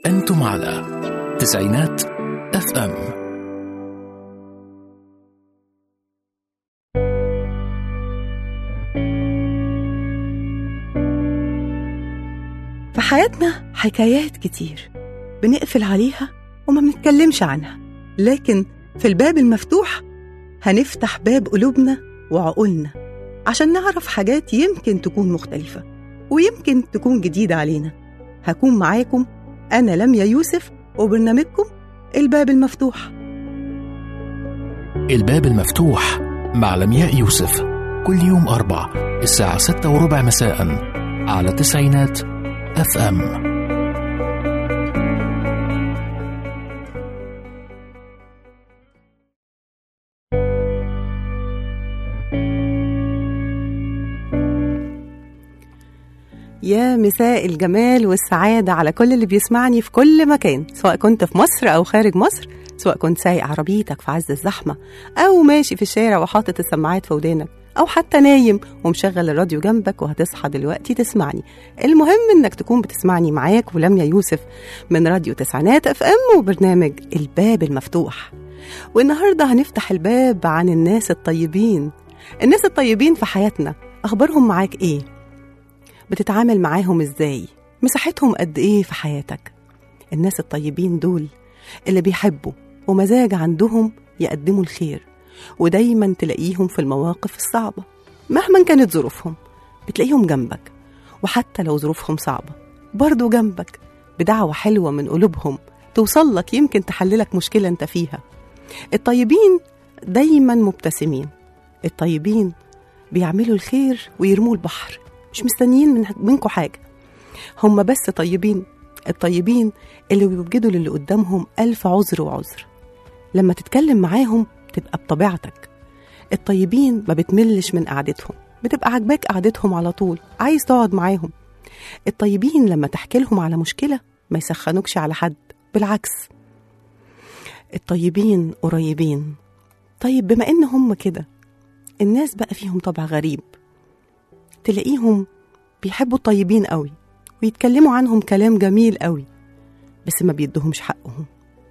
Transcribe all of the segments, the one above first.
أنتم على تسعينات اف ام في حياتنا حكايات كتير بنقفل عليها وما بنتكلمش عنها لكن في الباب المفتوح هنفتح باب قلوبنا وعقولنا عشان نعرف حاجات يمكن تكون مختلفة ويمكن تكون جديدة علينا هكون معاكم أنا لميا يوسف وبرنامجكم الباب المفتوح الباب المفتوح مع لمياء يوسف كل يوم أربع الساعة ستة وربع مساء على تسعينات اف ام يا مساء الجمال والسعادة على كل اللي بيسمعني في كل مكان سواء كنت في مصر أو خارج مصر سواء كنت سايق عربيتك في عز الزحمة أو ماشي في الشارع وحاطط السماعات في ودانك أو حتى نايم ومشغل الراديو جنبك وهتصحى دلوقتي تسمعني المهم إنك تكون بتسمعني معاك ولميا يوسف من راديو تسعينات اف ام وبرنامج الباب المفتوح والنهاردة هنفتح الباب عن الناس الطيبين الناس الطيبين في حياتنا أخبارهم معاك إيه؟ بتتعامل معاهم ازاي مساحتهم قد ايه في حياتك الناس الطيبين دول اللي بيحبوا ومزاج عندهم يقدموا الخير ودايما تلاقيهم في المواقف الصعبة مهما كانت ظروفهم بتلاقيهم جنبك وحتى لو ظروفهم صعبة برضو جنبك بدعوة حلوة من قلوبهم توصل لك يمكن تحللك مشكلة انت فيها الطيبين دايما مبتسمين الطيبين بيعملوا الخير ويرموه البحر مش مستنيين من منكم حاجة هم بس طيبين الطيبين اللي بيوجدوا للي قدامهم ألف عذر وعذر لما تتكلم معاهم تبقى بطبيعتك الطيبين ما بتملش من قعدتهم بتبقى عاجباك قعدتهم على طول عايز تقعد معاهم الطيبين لما تحكي لهم على مشكلة ما يسخنوكش على حد بالعكس الطيبين قريبين طيب بما ان هم كده الناس بقى فيهم طبع غريب تلاقيهم بيحبوا الطيبين قوي ويتكلموا عنهم كلام جميل قوي بس ما بيدوهمش حقهم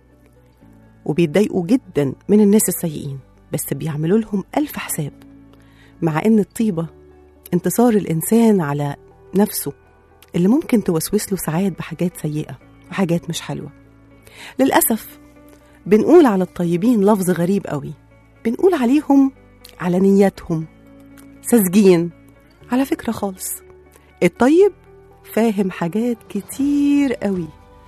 وبيتضايقوا جدا من الناس السيئين بس بيعملوا لهم ألف حساب مع إن الطيبة انتصار الإنسان على نفسه اللي ممكن توسوس له ساعات بحاجات سيئة وحاجات مش حلوة للأسف بنقول على الطيبين لفظ غريب قوي بنقول عليهم على نياتهم ساذجين على فكرة خالص الطيب فاهم حاجات كتير قوي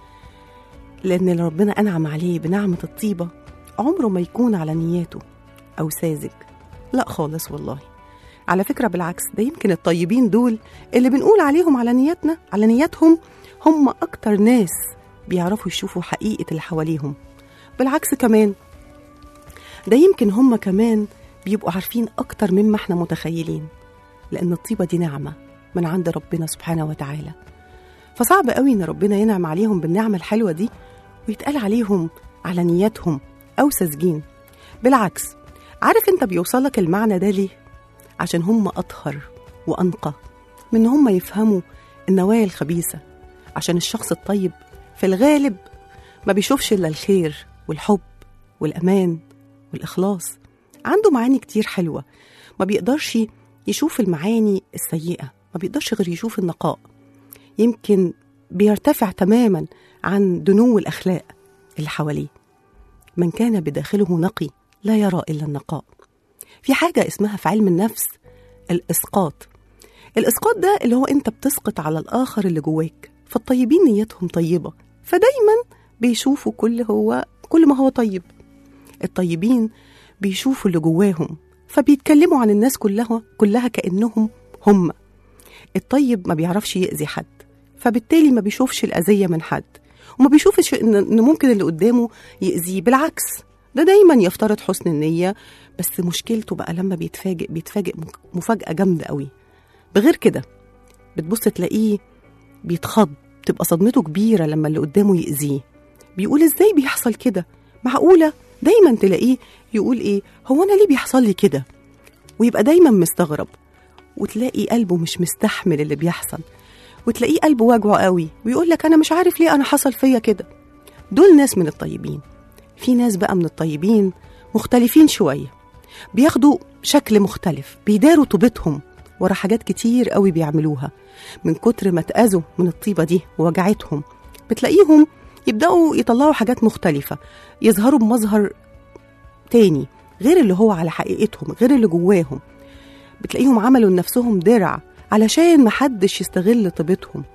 لأن اللي ربنا أنعم عليه بنعمة الطيبة عمره ما يكون على نياته أو ساذج لا خالص والله على فكرة بالعكس ده يمكن الطيبين دول اللي بنقول عليهم على نياتنا على نياتهم هم أكتر ناس بيعرفوا يشوفوا حقيقة اللي حواليهم بالعكس كمان ده يمكن هم كمان بيبقوا عارفين أكتر مما احنا متخيلين لأن الطيبة دي نعمة من عند ربنا سبحانه وتعالى فصعب قوي إن ربنا ينعم عليهم بالنعمة الحلوة دي ويتقال عليهم على نياتهم أو ساذجين بالعكس عارف أنت بيوصلك المعنى ده ليه؟ عشان هم أطهر وأنقى من إن هم يفهموا النوايا الخبيثة عشان الشخص الطيب في الغالب ما بيشوفش إلا الخير والحب والأمان والإخلاص عنده معاني كتير حلوة ما بيقدرش يشوف المعاني السيئة ما بيقدرش غير يشوف النقاء يمكن بيرتفع تماما عن دنو الأخلاق اللي حواليه من كان بداخله نقي لا يرى إلا النقاء في حاجة اسمها في علم النفس الإسقاط الإسقاط ده اللي هو أنت بتسقط على الآخر اللي جواك فالطيبين نيتهم طيبة فدايما بيشوفوا كل هو كل ما هو طيب الطيبين بيشوفوا اللي جواهم فبيتكلموا عن الناس كلها كلها كأنهم هم الطيب ما بيعرفش يأذي حد فبالتالي ما بيشوفش الأذية من حد وما بيشوفش إن إن ممكن اللي قدامه يأذيه بالعكس ده دايما يفترض حسن النية بس مشكلته بقى لما بيتفاجئ بيتفاجئ مفاجأة جامدة قوي بغير كده بتبص تلاقيه بيتخض تبقى صدمته كبيرة لما اللي قدامه يأذيه بيقول ازاي بيحصل كده معقولة دايما تلاقيه يقول ايه هو انا ليه بيحصل لي كده ويبقى دايما مستغرب وتلاقي قلبه مش مستحمل اللي بيحصل وتلاقيه قلبه واجعه قوي ويقول لك انا مش عارف ليه انا حصل فيا كده دول ناس من الطيبين في ناس بقى من الطيبين مختلفين شويه بياخدوا شكل مختلف بيداروا طيبتهم ورا حاجات كتير قوي بيعملوها من كتر ما اتأذوا من الطيبة دي ووجعتهم بتلاقيهم يبدأوا يطلعوا حاجات مختلفة يظهروا بمظهر تاني غير اللي هو على حقيقتهم غير اللي جواهم بتلاقيهم عملوا لنفسهم درع علشان محدش يستغل طيبتهم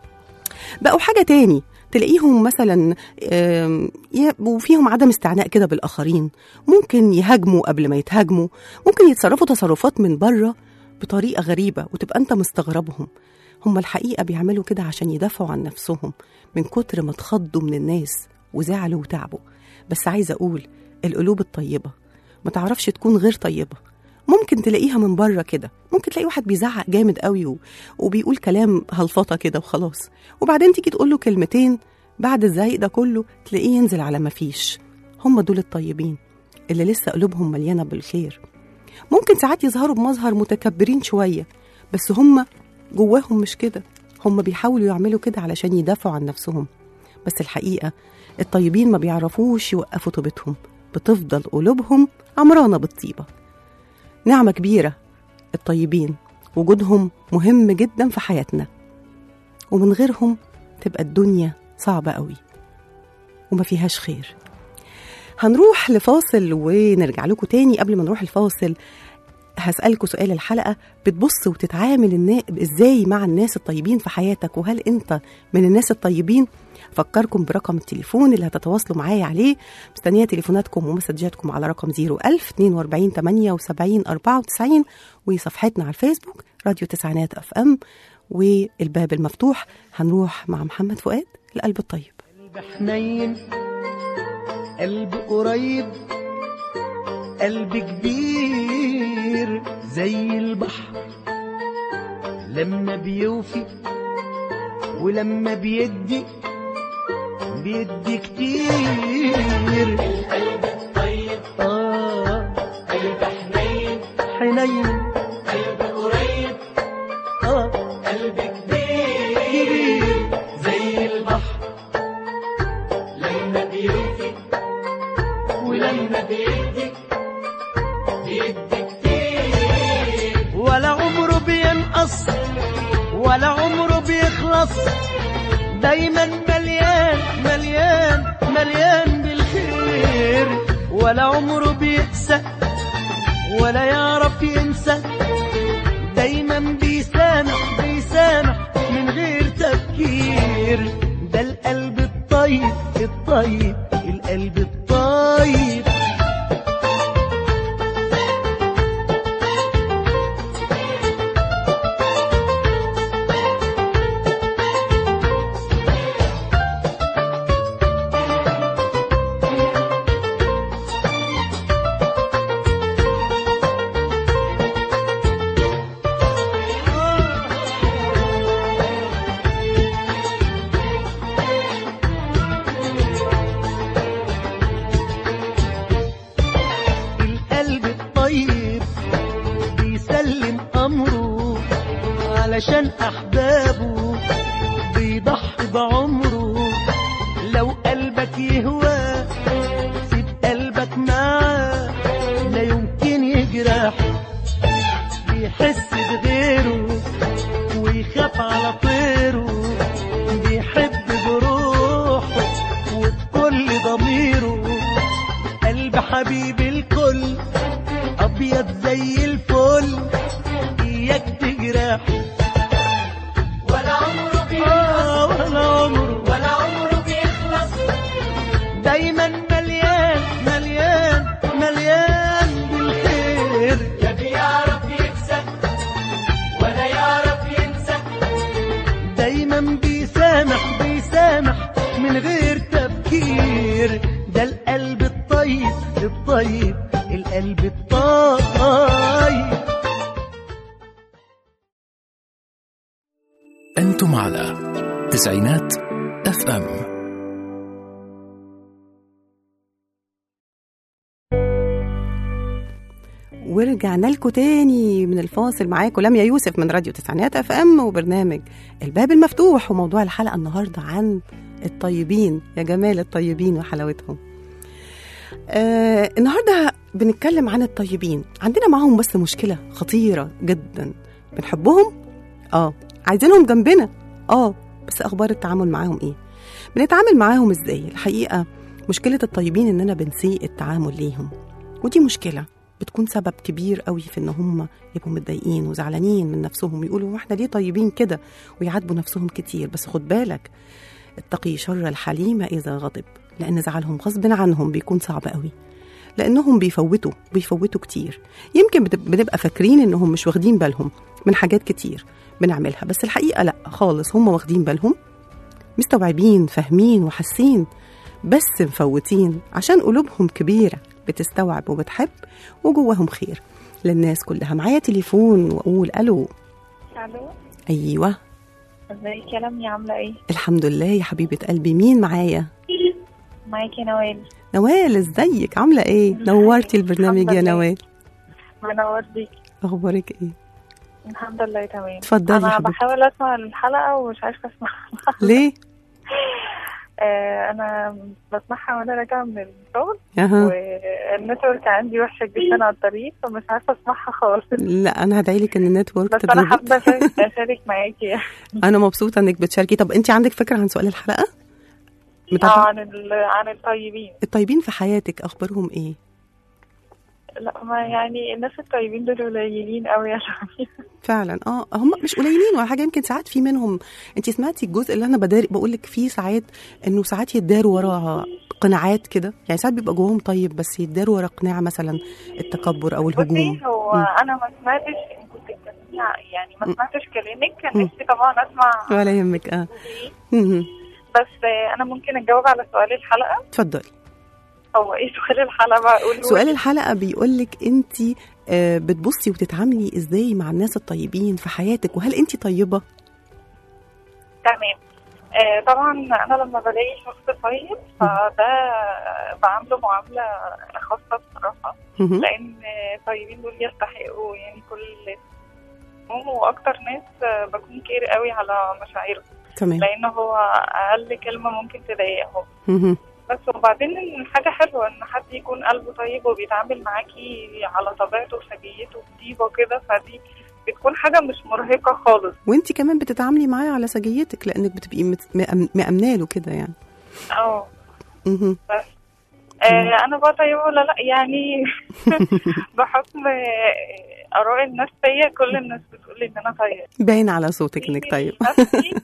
بقوا حاجة تاني تلاقيهم مثلا آم، ي- وفيهم عدم استعناء كده بالآخرين ممكن يهاجموا قبل ما يتهاجموا ممكن يتصرفوا تصرفات من بره بطريقة غريبة وتبقى أنت مستغربهم هم الحقيقة بيعملوا كده عشان يدافعوا عن نفسهم من كتر ما اتخضوا من الناس وزعلوا وتعبوا بس عايزة أقول القلوب الطيبة ما تعرفش تكون غير طيبة ممكن تلاقيها من بره كده ممكن تلاقي واحد بيزعق جامد قوي و... وبيقول كلام هلفطة كده وخلاص وبعدين تيجي تقول له كلمتين بعد الزعيق ده كله تلاقيه ينزل على ما فيش هم دول الطيبين اللي لسه قلوبهم مليانة بالخير ممكن ساعات يظهروا بمظهر متكبرين شوية بس هم جواهم مش كده هم بيحاولوا يعملوا كده علشان يدافعوا عن نفسهم بس الحقيقة الطيبين ما بيعرفوش يوقفوا طيبتهم بتفضل قلوبهم عمرانة بالطيبة نعمة كبيرة الطيبين وجودهم مهم جدا في حياتنا ومن غيرهم تبقى الدنيا صعبة قوي وما فيهاش خير هنروح لفاصل ونرجع لكم تاني قبل ما نروح الفاصل هسألكوا سؤال الحلقة بتبص وتتعامل النا... ازاي مع الناس الطيبين في حياتك وهل انت من الناس الطيبين فكركم برقم التليفون اللي هتتواصلوا معايا عليه مستنية تليفوناتكم ومسجاتكم على رقم 01000 42 78 94 وصفحتنا على الفيسبوك راديو تسعينات اف ام والباب المفتوح هنروح مع محمد فؤاد القلب الطيب قلب حنين قلب قريب قلب كبير زي البحر لما بيوفي ولما بيدي بيدي كتير القلب الطيب آه قلب حنين حنين قلب قريب آه قلب كبير زي البحر لما بيوفي ولما بيدي بيدي كتير ولا عمره بينقص ولا عمره بيخلص دايما مليان مليان مليان بالخير ولا عمره بيقسى ولا يعرف ينسى دايما بيسامح بيسامح من غير تفكير ده القلب الطيب الطيب القلب الطيب القلب الطيب بيسلم أمره علشان أحبابه بيضحي بعمره لو قلبك يهوى سيب قلبك معاه لا يمكن يجرح بيحس بغيره ويخاف على طيره بيحب بروحه وبكل ضميره قلب حبيب الكل ابيض زي الفل اياك تجرح ولا عمره بيخلص ولا عمره ولا عمره بيخلص دايما مليان مليان مليان بالخير لا بيعرف يكسب ولا يعرف ينسى دايما بيسامح بيسامح من غير تفكير ده القلب الطيب الطيب القلب الطيب أنتم على تسعينات اف ام ورجعنا لكم تاني من الفاصل معاكم لميا يوسف من راديو تسعينات اف ام وبرنامج الباب المفتوح وموضوع الحلقه النهارده عن الطيبين يا جمال الطيبين وحلاوتهم. آه النهارده بنتكلم عن الطيبين، عندنا معاهم بس مشكله خطيره جدا بنحبهم اه عايزينهم جنبنا اه بس اخبار التعامل معاهم ايه؟ بنتعامل معاهم ازاي؟ الحقيقه مشكله الطيبين اننا بنسيء التعامل ليهم ودي مشكله بتكون سبب كبير قوي في ان هم يبقوا متضايقين وزعلانين من نفسهم يقولوا "هو احنا ليه طيبين كده ويعاتبوا نفسهم كتير بس خد بالك اتقي شر الحليم اذا غضب لان زعلهم غصب عنهم بيكون صعب قوي لانهم بيفوتوا بيفوتوا كتير يمكن بتب- بنبقى فاكرين انهم مش واخدين بالهم من حاجات كتير بنعملها بس الحقيقه لا خالص هم واخدين بالهم مستوعبين فاهمين وحاسين بس مفوتين عشان قلوبهم كبيره بتستوعب وبتحب وجواهم خير للناس كلها معايا تليفون واقول الو الو ايوه ازيك يا لميا عامله ايه الحمد لله يا حبيبه قلبي مين معايا معاكي نوال نوال ازيك عامله ايه نورتي البرنامج الحمد يا لله. نوال منور بيكي اخبارك ايه الحمد لله تمام اتفضلي يا انا حبيبتي. بحاول اسمع الحلقه ومش عارفه اسمعها ليه آه انا بسمعها وانا راجعه من الشغل اها والنتورك عندي وحشه جدا على الطريق فمش عارفه اسمعها خالص لا انا هدعي لك ان النتورك بس انا تتظبط حابه أشارك- اشارك معاكي انا مبسوطه انك بتشاركي طب انت عندك فكره عن سؤال الحلقه اه متابعة عن ال- عن الطيبين الطيبين في حياتك اخبارهم ايه لا ما يعني الناس الطيبين دول قليلين قوي يا لميا فعلا اه هم مش قليلين ولا حاجه يمكن ساعات في منهم انت سمعتي الجزء اللي انا بداري بقول لك فيه ساعات انه ساعات يداروا ورا قناعات كده يعني ساعات بيبقى جواهم طيب بس يداروا ورا قناع مثلا التكبر او الهجوم بصي هو مم. انا ما سمعتش كنت بتتكلمي ع- يعني ما مم. سمعتش كلامك كان مم. نفسي طبعا اسمع ولا يهمك اه إيه. مهم. بس آه، انا ممكن اجاوب على سؤال الحلقه اتفضلي هو ايه سؤال الحلقه بقى قولوا سؤال الحلقه بيقول لك انت آه، بتبصي وتتعاملي ازاي مع الناس الطيبين في حياتك وهل انت طيبه تمام آه طبعا انا لما بلاقي شخص طيب فده بعامله معامله خاصه بصراحه مهم. لان آه، الطيبين دول يستحقوا يعني كل الاهتمام واكتر ناس آه، بكون كير قوي على مشاعرهم تمام لان هو اقل كلمه ممكن تضايقهم مهم. بس وبعدين حاجة حلوة إن حد يكون قلبه طيب وبيتعامل معاكي على طبيعته وسجيته وطيبة كده فدي بتكون حاجة مش مرهقة خالص وانت كمان بتتعاملي معاه على سجيتك لانك بتبقي مت- مأم- مأمنه له كده يعني اه مهم. آه، أنا بقى طيبة ولا لأ يعني بحكم آه، آراء الناس فيا كل الناس بتقول إن أنا طيبة باين على صوتك انك طيب نفسي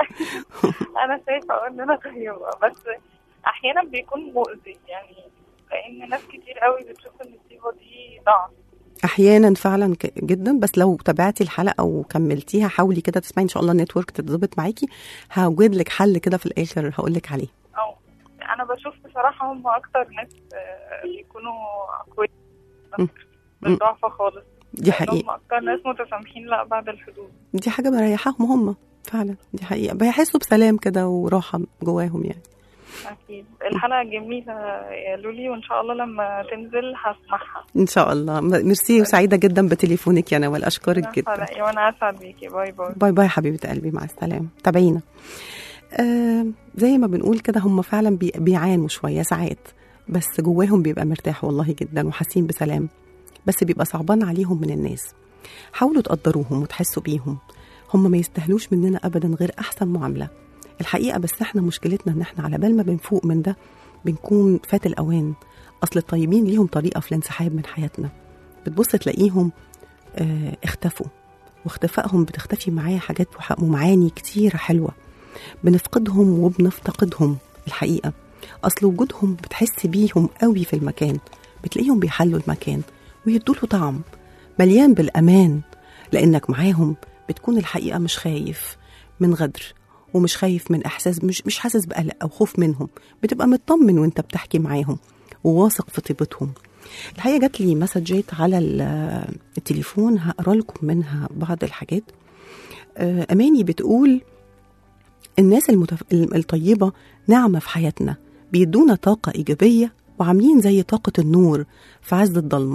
أنا شايفة إن أنا طيبة بس أحيانا بيكون مؤذي يعني لأن ناس كتير قوي بتشوف إن الطيبة دي ضعف احيانا فعلا ك- جدا بس لو تابعتي الحلقه وكملتيها حاولي كده تسمعي ان شاء الله النتورك تتظبط معاكي هوجد لك حل كده في الاخر هقول لك عليه أو أنا بشوف بصراحة هم أكتر ناس آه، بيكونوا أقوياء م. مش ضعفة خالص دي لأن حقيقه هم أكتر ناس متسامحين لا بعد الحدود دي حاجه مريحاهم هم فعلا دي حقيقه بيحسوا بسلام كده وراحه جواهم يعني أكيد الحلقة جميلة يا لولي وإن شاء الله لما تنزل هسمعها ان شاء الله م- ميرسي وسعيده جدا بتليفونك يا نوال اشكرك جدا حلقة وأنا أسعد بيكي باي باي باي باي حبيبه قلبي مع السلامه تابعينا آه زي ما بنقول كده هم فعلا بي بيعانوا شويه ساعات بس جواهم بيبقى مرتاح والله جدا وحاسين بسلام بس بيبقى صعبان عليهم من الناس حاولوا تقدروهم وتحسوا بيهم هم ما يستاهلوش مننا ابدا غير احسن معامله الحقيقه بس احنا مشكلتنا ان احنا على بال ما بنفوق من ده بنكون فات الاوان اصل الطيبين ليهم طريقه في الانسحاب من حياتنا بتبص تلاقيهم آه اختفوا واختفائهم بتختفي معاه حاجات وح- ومعاني كتيرة حلوة بنفقدهم وبنفتقدهم الحقيقة أصل وجودهم بتحس بيهم قوي في المكان بتلاقيهم بيحلوا المكان ويدوله طعم مليان بالأمان لأنك معاهم بتكون الحقيقة مش خايف من غدر ومش خايف من إحساس مش مش حاسس بقلق أو خوف منهم بتبقى مطمن وأنت بتحكي معاهم وواثق في طيبتهم الحقيقه جات لي مسجات على ال- التليفون هقرا لكم منها بعض الحاجات آه، اماني بتقول الناس المتف... الطيبه نعمه في حياتنا بيدونا طاقه ايجابيه وعاملين زي طاقه النور في عز الضلمه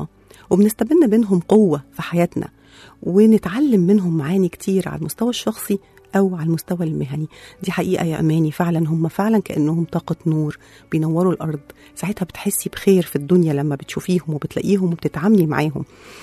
وبنستبن بينهم قوة في حياتنا ونتعلم منهم معاني كتير على المستوى الشخصي أو على المستوى المهني دي حقيقة يا أماني فعلا هم فعلا كأنهم طاقة نور بينوروا الأرض ساعتها بتحسي بخير في الدنيا لما بتشوفيهم وبتلاقيهم وبتتعاملي معاهم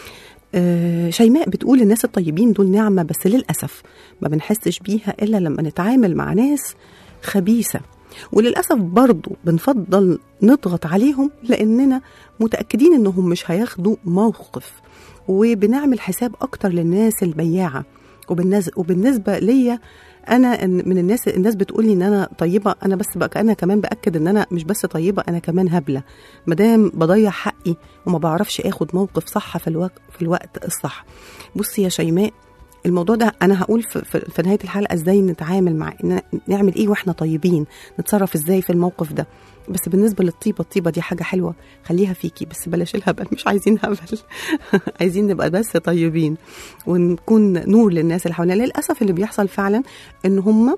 آه، شيماء بتقول الناس الطيبين دول نعمة بس للأسف ما بنحسش بيها إلا لما نتعامل مع ناس خبيثة وللأسف برضو بنفضل نضغط عليهم لأننا متأكدين إنهم مش هياخدوا موقف وبنعمل حساب أكتر للناس البياعة وبالنز... وبالنسبة ليا أنا إن- من الناس الناس بتقول لي إن أنا طيبة أنا بس بقى أنا كمان بأكد إن أنا مش بس طيبة أنا كمان هبلة مادام بضيع حقي وما بعرفش آخد موقف صح في الوقت في الوقت الصح بصي يا شيماء الموضوع ده انا هقول في, في, في نهايه الحلقه ازاي نتعامل مع ن- نعمل ايه واحنا طيبين نتصرف ازاي في الموقف ده بس بالنسبه للطيبه الطيبه دي حاجه حلوه خليها فيكي بس بلاش الهبل مش عايزين هبل عايزين نبقى بس طيبين ونكون نور للناس اللي حوالينا للاسف اللي بيحصل فعلا ان هم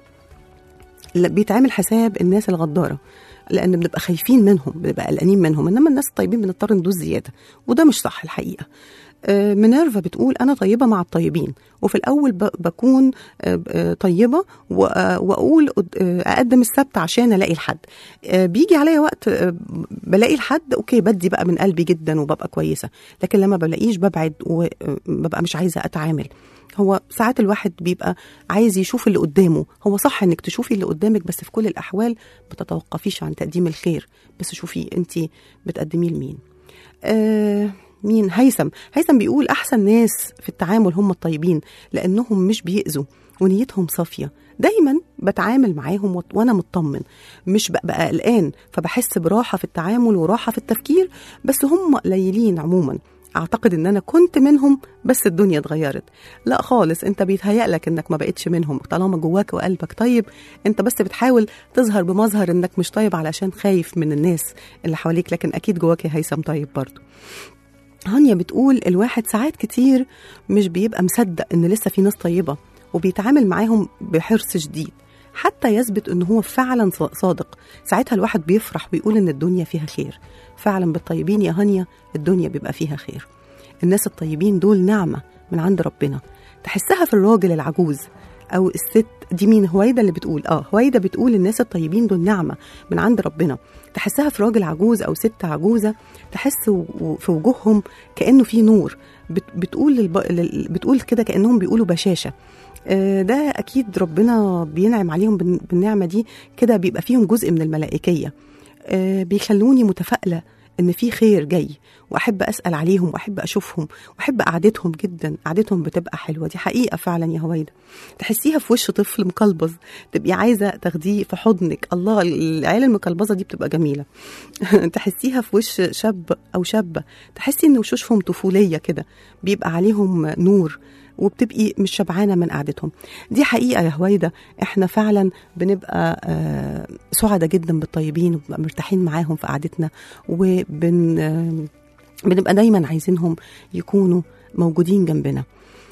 لا- بيتعمل حساب الناس الغداره لان بنبقى خايفين منهم بنبقى قلقانين منهم انما الناس الطيبين بنضطر ندوس زياده وده مش صح الحقيقه آه، مينيرفا بتقول انا طيبه مع الطيبين وفي الاول ب- بكون آه، آه، طيبه و- آه، واقول قد- آه، اقدم السبت عشان الاقي الحد آه، بيجي عليا وقت آه، بلاقي الحد اوكي بدي بقى من قلبي جدا وببقى كويسه لكن لما بلاقيش ببعد وببقى مش عايزه اتعامل هو ساعات الواحد بيبقى عايز يشوف اللي قدامه هو صح انك تشوفي اللي قدامك بس في كل الاحوال ما تتوقفيش عن تقديم الخير بس شوفي انت بتقدميه لمين آه مين هيثم هيثم بيقول احسن ناس في التعامل هم الطيبين لانهم مش بيأذوا ونيتهم صافيه دايما بتعامل معاهم وت- وانا مطمن مش ببقى قلقان فبحس براحه في التعامل وراحه في التفكير بس هم قليلين عموما اعتقد ان انا كنت منهم بس الدنيا اتغيرت لا خالص انت بيتهيألك انك ما بقتش منهم طالما جواك وقلبك طيب انت بس بتحاول تظهر بمظهر انك مش طيب علشان خايف من الناس اللي حواليك لكن اكيد جواك يا هيثم طيب برضه هانيا بتقول الواحد ساعات كتير مش بيبقى مصدق ان لسه في ناس طيبه وبيتعامل معاهم بحرص شديد حتى يثبت ان هو فعلا ص- صادق ساعتها الواحد بيفرح ويقول ان الدنيا فيها خير فعلا بالطيبين يا هانيا الدنيا بيبقى فيها خير الناس الطيبين دول نعمه من عند ربنا تحسها في الراجل العجوز او الست دي مين هويدا اللي بتقول اه هويدا بتقول الناس الطيبين دول نعمه من عند ربنا تحسها في راجل عجوز او ست عجوزه تحس و- و- في وجوههم كانه في نور بت- بتقول للب... لل- بتقول كده كانهم بيقولوا بشاشه آه، ده اكيد ربنا بينعم عليهم بالن- بالنعمه دي كده بيبقى فيهم جزء من الملائكيه آه، بيخلوني متفائله ان في خير جاي واحب اسال عليهم واحب اشوفهم واحب قعدتهم جدا قعدتهم بتبقى حلوه دي حقيقه فعلا يا هويدا تحسيها في وش طفل مقلبز تبقي عايزه تاخديه في حضنك الله العيال المقلبزه دي بتبقى جميله تحسيها في وش شاب او شابه تحسي ان وشوشهم طفوليه كده بيبقى عليهم نور وبتبقي مش شبعانه من قعدتهم دي حقيقه يا هويدا احنا فعلا بنبقى آه، سعداء جدا بالطيبين وبنبقى مرتاحين معاهم في قعدتنا وبن آه، بنبقى دايما عايزينهم يكونوا موجودين جنبنا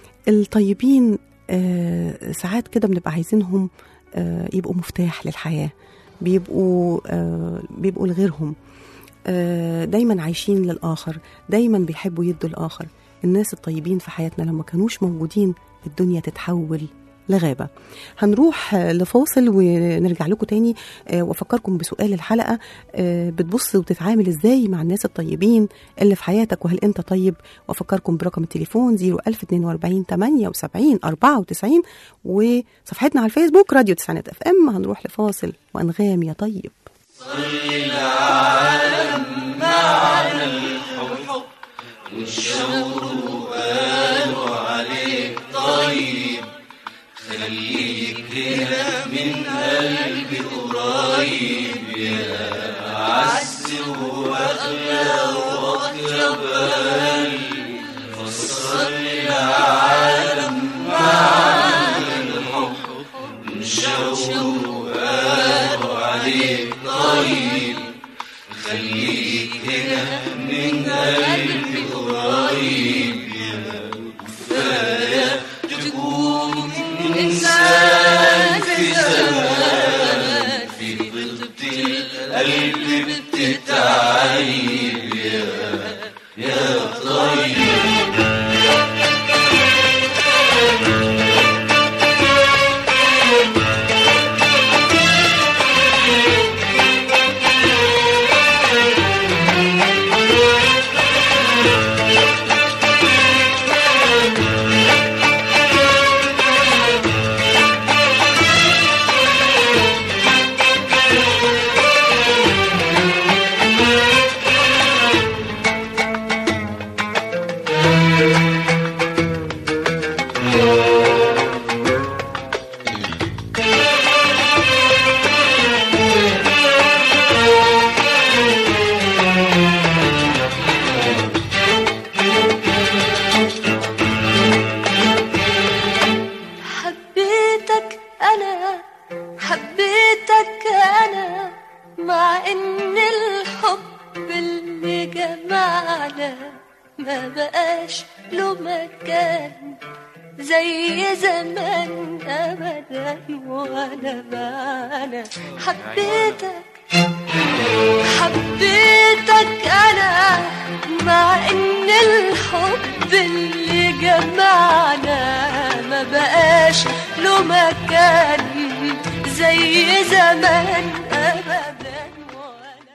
الطيبين آه، ساعات كده بنبقى عايزينهم آه، يبقوا مفتاح للحياه بيبقوا آه، بيبقوا لغيرهم آه، دايما عايشين للآخر دايما بيحبوا يدوا الآخر الناس الطيبين في حياتنا لما كانوش موجودين الدنيا تتحول لغابة هنروح آه، لفاصل ونرجع لكم تاني آه، وافكركم بسؤال الحلقة آه، بتبص وبتتعامل ازاي مع الناس الطيبين اللي في حياتك وهل انت طيب وافكركم برقم التليفون 01042 78 94 وصفحتنا على الفيسبوك راديو تسعينات اف ام هنروح لفاصل وانغام يا طيب قلبي بتتعيب يا يا طيب أنا حبيتك أنا مع إن الحب اللي جمعنا ما بقاش له مكان زي زمان أبدا ولا معنا حبيتك حبيتك أنا مع إن الحب اللي جمعنا ما بقاش له مكان زي زمان أبدا ولا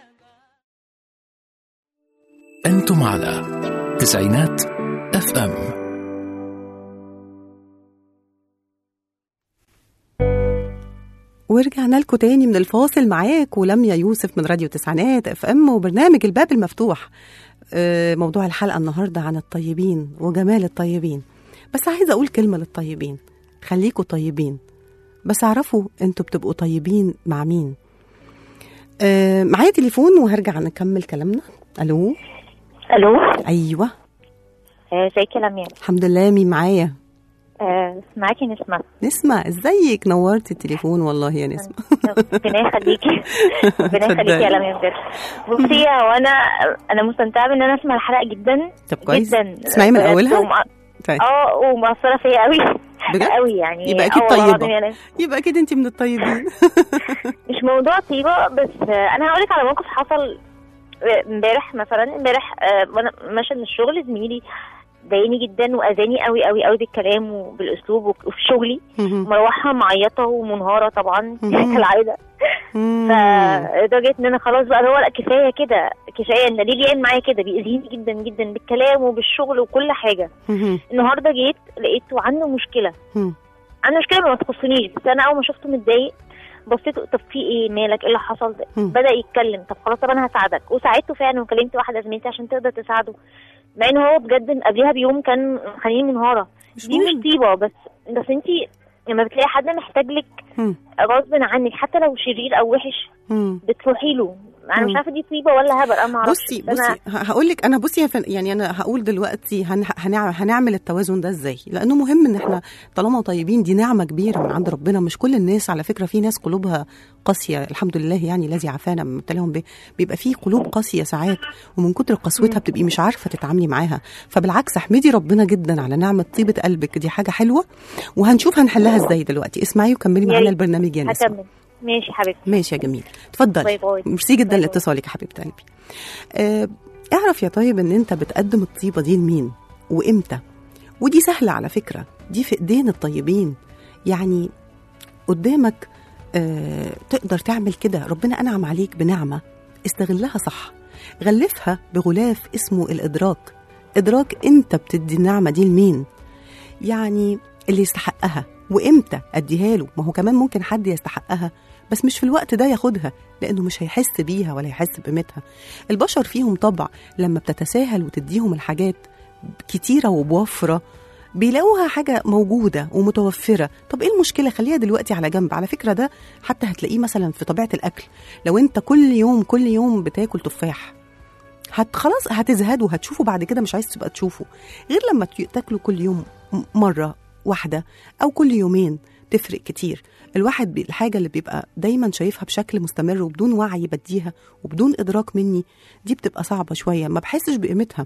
أنتم على تسعينات اف ام ورجعنا لكم تاني من الفاصل معاك ولميا يوسف من راديو تسعينات اف ام وبرنامج الباب المفتوح آه، موضوع الحلقه النهارده عن الطيبين وجمال الطيبين بس عايزه اقول كلمه للطيبين خليكوا طيبين بس اعرفوا انتوا بتبقوا طيبين مع مين آه، معايا تليفون وهرجع نكمل كلامنا الو الو ايوه آه، ازيك يا لميا الحمد لله مين معايا آه، معاكي نسمة نسمة ازيك نورتي التليفون والله يا نسمة ربنا يخليكي ربنا يخليكي اتفضلي. يا لميا بجد بصي هو انا انا مستمتعة بان انا اسمع الحلقة جدا طب كويس جدا تسمعي من بجد، اولها ومع- طيب اه ومأثرة فيا قوي بجد قوي يعني يبقى أكيد آه والله طيبة. العظيم يعني يبقى اكيد انت من الطيبين مش موضوع طيبة بس آه، انا هقولك على موقف حصل آه، امبارح مثلا امبارح آه، وانا ماشية من الشغل زميلي ضايقني جدا واذاني قوي قوي قوي بالكلام وبالاسلوب وف- وفي شغلي مروحه معيطه ومنهاره طبعا مهم. كالعاده فلدرجه ان انا خلاص بقى هو لا كفايه كده كفايه ان ليه بيعمل معايا كده بيأذيني جدا جدا بالكلام وبالشغل وكل حاجه مهم. النهارده جيت لقيته عنده مشكله مم. عنده مشكله ما تخصنيش بس انا اول ما شفته متضايق بصيت طب في ايه مالك ايه اللي حصل ده مم. بدا يتكلم طب خلاص طب انا هساعدك وساعدته فعلا وكلمت واحده زميلتي عشان تقدر تساعده مع ان هو بجد قبلها بيوم كان خليني منهاره مش دي مش مهم. طيبه بس بس انت لما بتلاقي حد محتاج لك مم. غصب عنك حتى لو شرير او وحش مم. بتروحي له انا مم. مش عارفه دي طيبه ولا هبل انا ما اعرفش بصي بس أنا- بصي هقول لك انا بصي يا فن- يعني انا هقول دلوقتي هن هنعمل, هنعمل التوازن ده ازاي لانه مهم ان احنا طالما طيبين دي نعمه كبيره من عند ربنا مش كل الناس على فكره في ناس قلوبها قاسيه الحمد لله يعني الذي عافانا من ابتلاهم به بيبقى في قلوب قاسيه ساعات ومن كتر قسوتها بتبقي مش عارفه تتعاملي معاها فبالعكس احمدي ربنا جدا على نعمه طيبه قلبك دي حاجه حلوه وهنشوف هنحلها ازاي دلوقتي اسمعي وكملي يا معانا ريت. البرنامج يا نسمه هكمل ماشي حبيبتي ماشي يا جميل اتفضلي باي باي. ميرسي جدا باي باي. لاتصالك يا حبيبه قلبي آه اعرف يا طيب ان انت بتقدم الطيبه دي لمين وامتى ودي سهله على فكره دي في ايدين الطيبين يعني قدامك آه تقدر تعمل كده ربنا انعم عليك بنعمه استغلها صح غلفها بغلاف اسمه الادراك ادراك انت بتدي النعمه دي لمين يعني اللي يستحقها وامتى اديها له ما هو كمان ممكن حد يستحقها بس مش في الوقت ده ياخدها لانه مش هيحس بيها ولا يحس بقيمتها البشر فيهم طبع لما بتتساهل وتديهم الحاجات كتيره وبوفره بيلاقوها حاجة موجودة ومتوفرة طب ايه المشكلة خليها دلوقتي على جنب على فكرة ده حتى هتلاقيه مثلا في طبيعة الأكل لو انت كل يوم كل يوم بتاكل تفاح هت خلاص هتزهد وهتشوفه بعد كده مش عايز تبقى تشوفه غير لما ت- تاكله كل يوم م- مرة واحدة أو كل يومين تفرق كتير الواحد بي- الحاجة اللي بيبقى دايما شايفها بشكل مستمر وبدون وعي بديها وبدون إدراك مني دي بتبقى صعبة شوية ما بحسش بقيمتها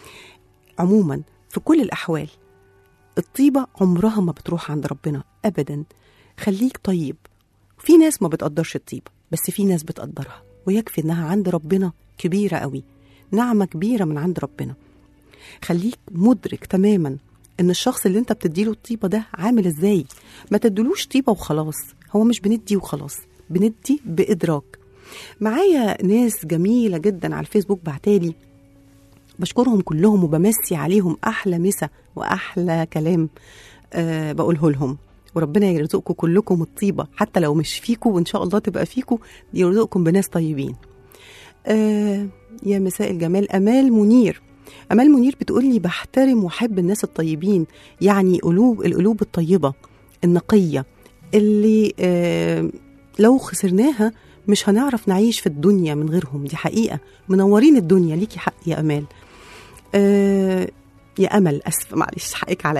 عموما في كل الأحوال الطيبة عمرها ما بتروح عند ربنا أبدا خليك طيب في ناس ما بتقدرش الطيبة بس في ناس بتقدرها ويكفي إنها عند ربنا كبيرة قوي نعمة كبيرة من عند ربنا خليك مدرك تماما ان الشخص اللي انت بتديله الطيبه ده عامل ازاي ما تدلوش طيبه وخلاص هو مش بندي وخلاص بندي بادراك معايا ناس جميله جدا على الفيسبوك بعتالي بشكرهم كلهم وبمسي عليهم احلى مسا واحلى كلام أه بقوله لهم وربنا يرزقكم كلكم الطيبه حتى لو مش فيكم وان شاء الله تبقى فيكم يرزقكم بناس طيبين آه يا مساء الجمال امال منير امال منير بتقول لي بحترم واحب الناس الطيبين يعني قلوب القلوب الطيبه النقيه اللي آه لو خسرناها مش هنعرف نعيش في الدنيا من غيرهم دي حقيقه منورين الدنيا ليكي حق يا امال آه يا امل اسف معلش حقك عليا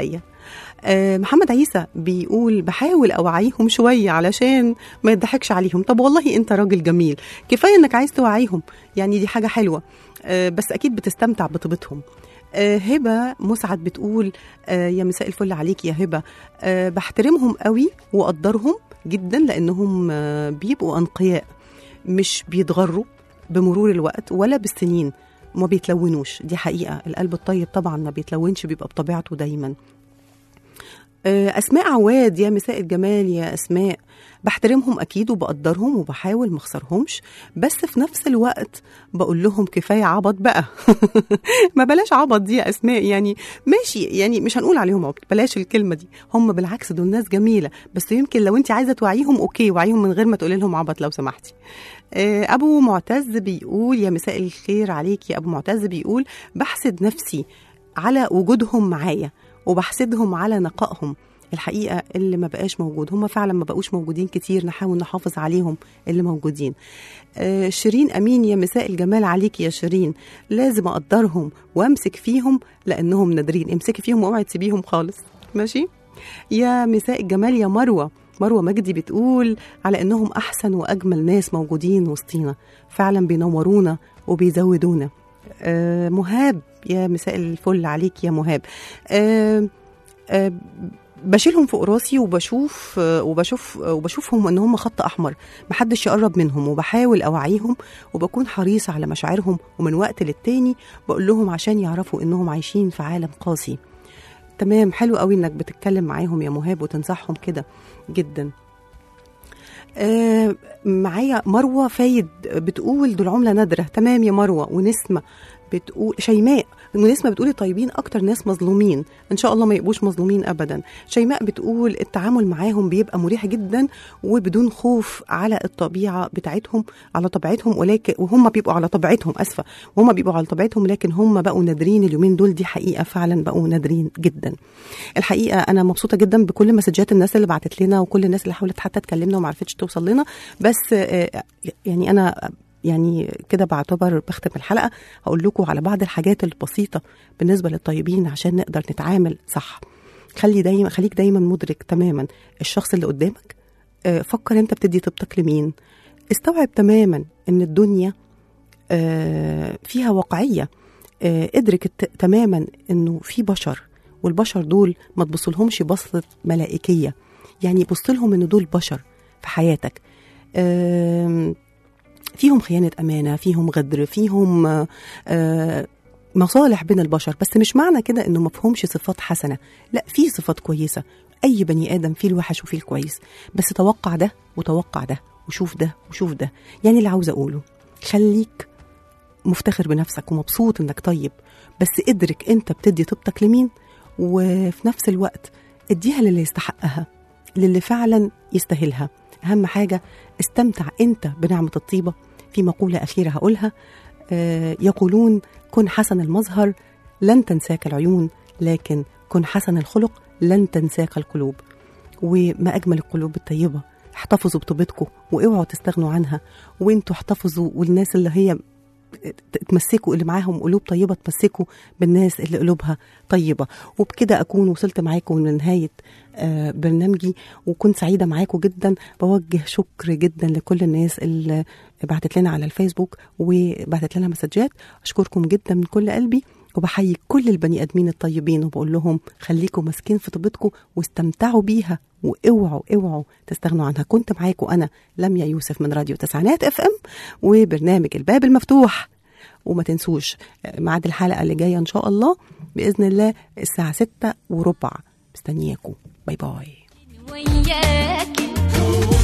آه محمد عيسى بيقول بحاول اوعيهم شويه علشان ما يضحكش عليهم طب والله انت راجل جميل كفايه انك عايز توعيهم يعني دي حاجه حلوه آه بس اكيد بتستمتع بطيبتهم آه هبه مسعد بتقول آه يا مساء الفل عليك يا هبه آه بحترمهم قوي واقدرهم جدا لانهم آه بيبقوا انقياء مش بيتغروا بمرور الوقت ولا بالسنين ما بيتلونوش دي حقيقه القلب الطيب طبعا ما بيتلونش بيبقى بطبيعته دايما آه، اسماء عواد يا مساء الجمال يا اسماء بحترمهم اكيد وبقدرهم وبحاول ما اخسرهمش بس في نفس الوقت بقول لهم كفايه عبط بقى ما بلاش عبط دي يا اسماء يعني ماشي يعني مش هنقول عليهم عبط بلاش الكلمه دي هم بالعكس دول ناس جميله بس يمكن لو انت عايزه توعيهم اوكي وعيهم من غير ما تقولي لهم عبط لو سمحتي آه، ابو معتز بيقول يا مساء الخير عليك يا ابو معتز بيقول بحسد نفسي على وجودهم معايا وبحسدهم على نقائهم الحقيقه اللي ما بقاش موجود هم فعلا ما بقوش موجودين كتير نحاول نحافظ عليهم اللي موجودين آه شيرين امين يا مساء الجمال عليك يا شيرين لازم اقدرهم وامسك فيهم لانهم نادرين امسكي فيهم واوعي تسيبيهم خالص ماشي يا مساء الجمال يا مروه مروه مجدي بتقول على انهم احسن واجمل ناس موجودين وسطينا فعلا بينورونا وبيزودونا آه مهاب يا مساء الفل عليك يا مهاب آه آه بشيلهم فوق راسي وبشوف آه وبشوف آه وبشوفهم ان هم خط احمر محدش يقرب منهم وبحاول اوعيهم وبكون حريصه على مشاعرهم ومن وقت للتاني بقول لهم عشان يعرفوا انهم عايشين في عالم قاسي تمام حلو قوي انك بتتكلم معاهم يا مهاب وتنصحهم كده جدا آه معايا مروه فايد بتقول دول عمله نادره تمام يا مروه ونسمه بتقول شيماء ونسمه بتقول الطيبين اكتر ناس مظلومين ان شاء الله ما يبقوش مظلومين ابدا شيماء بتقول التعامل معاهم بيبقى مريح جدا وبدون خوف على الطبيعه بتاعتهم على طبيعتهم ولكن وهم بيبقوا على طبيعتهم اسفه وهم بيبقوا على طبيعتهم لكن هم بقوا نادرين اليومين دول دي حقيقه فعلا بقوا نادرين جدا الحقيقه انا مبسوطه جدا بكل مسجات الناس اللي بعتت لنا وكل الناس اللي حاولت حتى تكلمنا وما عرفتش توصل لنا بس آه، يعني انا يعني كده بعتبر بختم الحلقه هقول لكم على بعض الحاجات البسيطه بالنسبه للطيبين عشان نقدر نتعامل صح خلي دايما خليك دايما مدرك تماما الشخص اللي قدامك آه، فكر انت بتدي طيبتك لمين استوعب تماما ان الدنيا آه، فيها واقعيه آه، ادرك الت- تماما انه في بشر والبشر دول ما تبصلهمش بصة ملائكية يعني بص لهم ان دول بشر في حياتك آم، فيهم خيانة أمانة فيهم غدر فيهم آه، آه، مصالح بين البشر بس مش معنى كده انه مفهومش صفات حسنة لا في صفات كويسة اي بني ادم فيه الوحش وفيه الكويس بس توقع ده وتوقع ده وشوف ده وشوف ده يعني اللي عاوزة اقوله خليك مفتخر بنفسك ومبسوط انك طيب بس ادرك انت بتدي طيبتك لمين وفي نفس الوقت اديها للي يستحقها للي فعلا يستاهلها اهم حاجه استمتع انت بنعمه الطيبه في مقوله اخيره هقولها آه يقولون كن حسن المظهر لن تنساك العيون لكن كن حسن الخلق لن تنساك القلوب وما اجمل القلوب الطيبه احتفظوا بطيبتكم واوعوا تستغنوا عنها وانتوا احتفظوا والناس اللي هي تمسكوا اللي معاهم قلوب طيبة تمسكوا بالناس اللي قلوبها طيبة وبكده أكون وصلت معاكم لنهاية آه، برنامجي وكنت سعيدة معاكم جدا بوجه شكر جدا لكل الناس اللي بعتت لنا على الفيسبوك وبعتت لنا مسجات أشكركم جدا من كل قلبي وبحيي كل البني ادمين الطيبين وبقول لهم خليكم ماسكين في طيبتكم واستمتعوا بيها واوعوا اوعوا تستغنوا عنها كنت معاكم انا لميا يوسف من راديو تسعينات اف ام وبرنامج الباب المفتوح وما تنسوش ميعاد الحلقه اللي جايه ان شاء الله باذن الله الساعه ستة وربع مستنياكم باي باي وياكي